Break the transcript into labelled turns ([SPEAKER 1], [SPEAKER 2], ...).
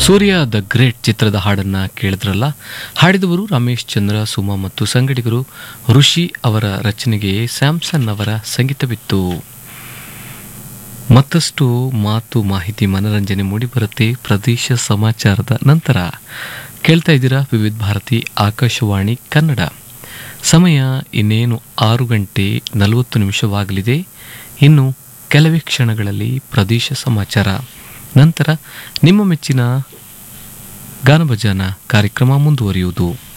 [SPEAKER 1] Surya the great ಚಿತ್ರದ ಹಾಡನ್ನ ಕೇಳಿದ್ರಲ್ಲ ಹಾಡಿದವರು ರಮೇಶ್ ಚಂದ್ರ ಸುಮಾ ಮತ್ತು ಸಂಗಡಿಗರು ಋಷಿ ಅವರ ರಚನೆಗೆ ಸ್ಯಾಮ್ಸನ್ ಅವರ ಸಂಗೀತವಿತ್ತು ಮತ್ತಷ್ಟು ಮಾತು ಮಾಹಿತಿ ಮನರಂಜನೆ ಮೂಡಿಬರುತ್ತೆ ಪ್ರದೇಶ ಸಮಾಚಾರದ ನಂತರ ಕೇಳ್ತಾ ಇದ್ದೀರಾ ವಿವಿಧ ಭಾರತಿ ಆಕಾಶವಾಣಿ ಕನ್ನಡ ಸಮಯ ಇನ್ನೇನು ಆರು ಗಂಟೆ ನಲವತ್ತು ನಿಮಿಷವಾಗಲಿದೆ ಇನ್ನು ಕೆಲವೇ ಕ್ಷಣಗಳಲ್ಲಿ ಪ್ರದೇಶ ಸಮಾಚಾರ ನಂತರ ನಿಮ್ಮ ಮೆಚ್ಚಿನ ಗಾನಭಜಾನ ಕಾರ್ಯಕ್ರಮ ಮುಂದುವರಿಯುವುದು